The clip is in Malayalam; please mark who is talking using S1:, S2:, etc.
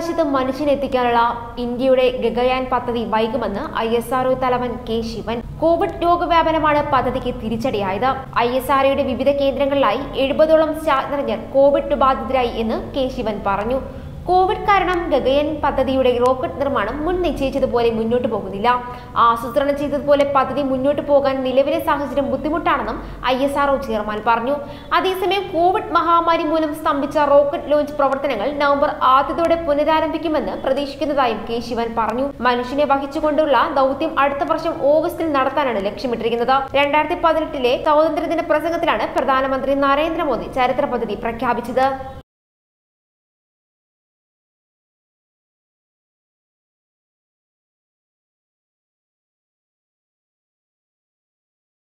S1: ബഹിരാകാശത്ത് മനുഷ്യനെത്തിക്കാനുള്ള ഇന്ത്യയുടെ ഗഗയാൻ പദ്ധതി വൈകുമെന്ന് ഐ എസ് ആർഒ തലവൻ കെ ശിവൻ കോവിഡ് രോഗവ്യാപനമാണ് പദ്ധതിക്ക് തിരിച്ചടിയായത് ഐ എസ് ആർഒയുടെ വിവിധ കേന്ദ്രങ്ങളിലായി എഴുപതോളം ശാസ്ത്രജ്ഞർ കോവിഡ് ബാധിതരായി എന്ന് കെ ശിവൻ പറഞ്ഞു കോവിഡ് കാരണം ഗഗയൻ പദ്ധതിയുടെ റോക്കറ്റ് നിർമ്മാണം മുൻ നിശ്ചയിച്ചതുപോലെ മുന്നോട്ട് പോകുന്നില്ല ആസൂത്രണം ചെയ്തതുപോലെ പദ്ധതി മുന്നോട്ട് പോകാൻ നിലവിലെ സാഹചര്യം ബുദ്ധിമുട്ടാണെന്നും ഐ എസ് ആർഒ ചെയർമാൻ പറഞ്ഞു അതേസമയം കോവിഡ് മഹാമാരി മൂലം സ്തംഭിച്ച റോക്കറ്റ് ലോഞ്ച് പ്രവർത്തനങ്ങൾ നവംബർ ആദ്യത്തോടെ പുനരാരംഭിക്കുമെന്ന് പ്രതീക്ഷിക്കുന്നതായും കെ ശിവൻ പറഞ്ഞു മനുഷ്യനെ വഹിച്ചുകൊണ്ടുള്ള ദൗത്യം അടുത്ത വർഷം ഓഗസ്റ്റിൽ നടത്താനാണ് ലക്ഷ്യമിട്ടിരിക്കുന്നത് രണ്ടായിരത്തി പതിനെട്ടിലെ സ്വാതന്ത്ര്യദിന പ്രസംഗത്തിലാണ് പ്രധാനമന്ത്രി നരേന്ദ്രമോദി ചരിത്ര പദ്ധതി പ്രഖ്യാപിച്ചത്